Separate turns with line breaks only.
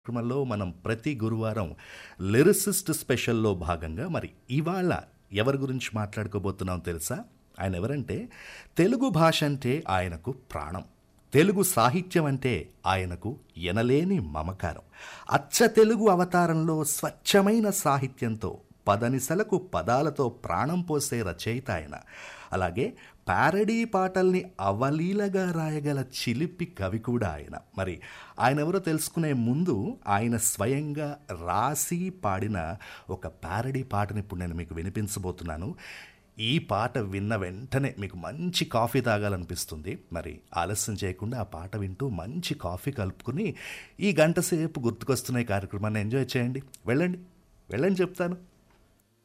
కార్యక్రమంలో మనం ప్రతి గురువారం లిరిసిస్ట్ స్పెషల్లో భాగంగా మరి ఇవాళ ఎవరి గురించి మాట్లాడుకోబోతున్నాం తెలుసా ఆయన ఎవరంటే తెలుగు భాష అంటే ఆయనకు ప్రాణం తెలుగు సాహిత్యం అంటే ఆయనకు ఎనలేని మమకారం అచ్చ తెలుగు అవతారంలో స్వచ్ఛమైన సాహిత్యంతో పదనిసలకు పదాలతో ప్రాణం పోసే రచయిత ఆయన అలాగే ప్యారడీ పాటల్ని అవలీలగా రాయగల చిలిపి కవి కూడా ఆయన మరి ఆయన ఎవరో తెలుసుకునే ముందు ఆయన స్వయంగా రాసి పాడిన ఒక ప్యారడీ పాటని ఇప్పుడు నేను మీకు వినిపించబోతున్నాను ఈ పాట విన్న వెంటనే మీకు మంచి కాఫీ తాగాలనిపిస్తుంది మరి ఆలస్యం చేయకుండా ఆ పాట వింటూ మంచి కాఫీ కలుపుకుని ఈ గంట సేపు గుర్తుకొస్తున్న ఈ కార్యక్రమాన్ని ఎంజాయ్ చేయండి వెళ్ళండి వెళ్ళండి చెప్తాను